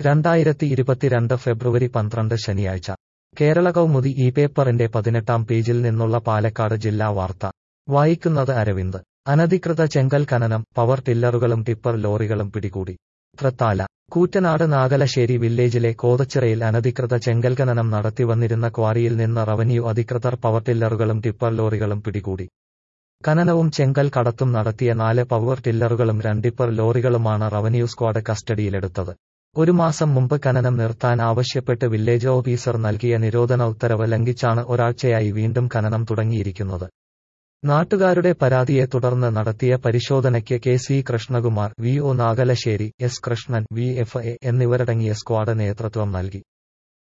രണ്ടായിരത്തി ഇരുപത്തിരണ്ട് ഫെബ്രുവരി പന്ത്രണ്ട് ശനിയാഴ്ച കേരള കൗമുദി ഈ പേപ്പറിന്റെ പതിനെട്ടാം പേജിൽ നിന്നുള്ള പാലക്കാട് ജില്ലാ വാർത്ത വായിക്കുന്നത് അരവിന്ദ് അനധികൃത ചെങ്കൽ ഖനനം പവർ ടില്ലറുകളും ടിപ്പർ ലോറികളും പിടികൂടി തൃത്താല കൂറ്റനാട് നാഗലശ്ശേരി വില്ലേജിലെ കോതച്ചിറയിൽ അനധികൃത ചെങ്കൽ ഖനനം നടത്തിവന്നിരുന്ന ക്വാറിയിൽ നിന്ന് റവന്യൂ അധികൃതർ പവർ ടില്ലറുകളും ടിപ്പർ ലോറികളും പിടികൂടി ഖനനവും ചെങ്കൽ കടത്തും നടത്തിയ നാല് പവർ ടില്ലറുകളും രണ്ട് ടിപ്പർ ലോറികളുമാണ് റവന്യൂ സ്ക്വാഡ് കസ്റ്റഡിയിലെടുത്തത് ഒരു മാസം മുമ്പ് ഖനനം നിർത്താൻ ആവശ്യപ്പെട്ട് വില്ലേജ് ഓഫീസർ നൽകിയ നിരോധന ഉത്തരവ് ലംഘിച്ചാണ് ഒരാഴ്ചയായി വീണ്ടും ഖനനം തുടങ്ങിയിരിക്കുന്നത് നാട്ടുകാരുടെ പരാതിയെ തുടർന്ന് നടത്തിയ പരിശോധനയ്ക്ക് K C Krishnakumar V O Nagalassery S Krishnan V F A എന്നിവരടങ്ങിയ സ്ക്വാഡ് നേതൃത്വം നൽകി